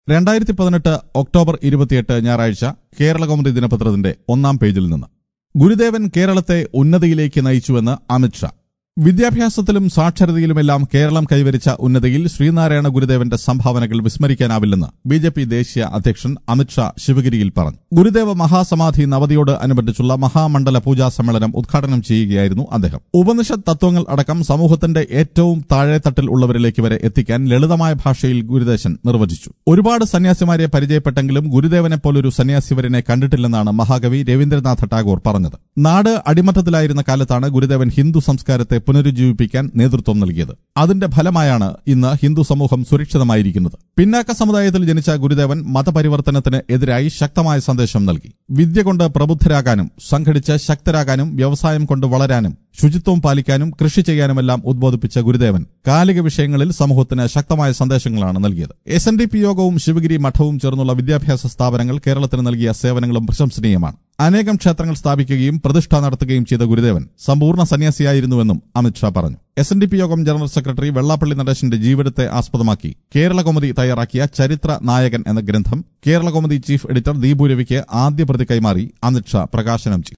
രണ്ടായിരത്തി പതിനെട്ട് ഒക്ടോബർ ഇരുപത്തിയെട്ട് ഞായറാഴ്ച കേരളകൗമുദി ദിനപത്രത്തിന്റെ ഒന്നാം പേജിൽ നിന്ന് ഗുരുദേവൻ കേരളത്തെ ഉന്നതിയിലേക്ക് നയിച്ചുവെന്ന് അമിത്ഷാ വിദ്യാഭ്യാസത്തിലും സാക്ഷരതയിലുമെല്ലാം കേരളം കൈവരിച്ച ഉന്നതിയിൽ ശ്രീനാരായണ ഗുരുദേവന്റെ സംഭാവനകൾ വിസ്മരിക്കാനാവില്ലെന്ന് ബി ജെ പി ദേശീയ അധ്യക്ഷൻ അമിത്ഷാ ശിവഗിരിയിൽ പറഞ്ഞു ഗുരുദേവ മഹാസമാധി നവതിയോട് അനുബന്ധിച്ചുള്ള മഹാമണ്ഡല പൂജാ സമ്മേളനം ഉദ്ഘാടനം ചെയ്യുകയായിരുന്നു അദ്ദേഹം ഉപനിഷത്ത് തത്വങ്ങൾ അടക്കം സമൂഹത്തിന്റെ ഏറ്റവും താഴെത്തട്ടിൽ ഉള്ളവരിലേക്ക് വരെ എത്തിക്കാൻ ലളിതമായ ഭാഷയിൽ ഗുരുദേശൻ നിർവചിച്ചു ഒരുപാട് സന്യാസിമാരെ പരിചയപ്പെട്ടെങ്കിലും ഗുരുദേവനെ പോലൊരു സന്യാസിവരനെ കണ്ടിട്ടില്ലെന്നാണ് മഹാകവി രവീന്ദ്രനാഥ ടാഗോർ പറഞ്ഞത് നാട് അടിമത്തത്തിലായിരുന്ന കാലത്താണ് ഗുരുദേവൻ ഹിന്ദു സംസ്കാരത്തെ പുനരുജ്ജീവിപ്പിക്കാൻ നേതൃത്വം നൽകിയത് അതിന്റെ ഫലമായാണ് ഇന്ന് ഹിന്ദു സമൂഹം സുരക്ഷിതമായിരിക്കുന്നത് പിന്നാക്ക സമുദായത്തിൽ ജനിച്ച ഗുരുദേവൻ മതപരിവർത്തനത്തിന് എതിരായി ശക്തമായ സന്ദേശം നൽകി വിദ്യ കൊണ്ട് പ്രബുദ്ധരാകാനും സംഘടിച്ച് ശക്തരാകാനും വ്യവസായം കൊണ്ട് വളരാനും ശുചിത്വം പാലിക്കാനും കൃഷി ചെയ്യാനുമെല്ലാം ഉദ്ബോധിപ്പിച്ച ഗുരുദേവൻ കാലിക വിഷയങ്ങളിൽ സമൂഹത്തിന് ശക്തമായ സന്ദേശങ്ങളാണ് നൽകിയത് എസ് എൻ ഡി പി യോഗവും ശിവഗിരി മഠവും ചേർന്നുള്ള വിദ്യാഭ്യാസ സ്ഥാപനങ്ങൾ കേരളത്തിന് നൽകിയ സേവനങ്ങളും പ്രശംസനീയമാണ് അനേകം ക്ഷേത്രങ്ങൾ സ്ഥാപിക്കുകയും പ്രതിഷ്ഠ നടത്തുകയും ചെയ്ത ഗുരുദേവൻ സമ്പൂർണ്ണ സന്യാസിയായിരുന്നുവെന്നും അമിത്ഷാ പറഞ്ഞു എസ് എൻ ഡി പി യോഗം ജനറൽ സെക്രട്ടറി വെള്ളാപ്പള്ളി നടേശന്റെ ജീവിതത്തെ ആസ്പദമാക്കി കേരളകൗമുദി തയ്യാറാക്കിയ ചരിത്ര നായകൻ എന്ന ഗ്രന്ഥം കേരളകൗമുദി ചീഫ് എഡിറ്റർ ദീപു രവിക്ക് ആദ്യ പ്രതി കൈമാറി അമിത്ഷാ പ്രകാശനം ചെയ്തു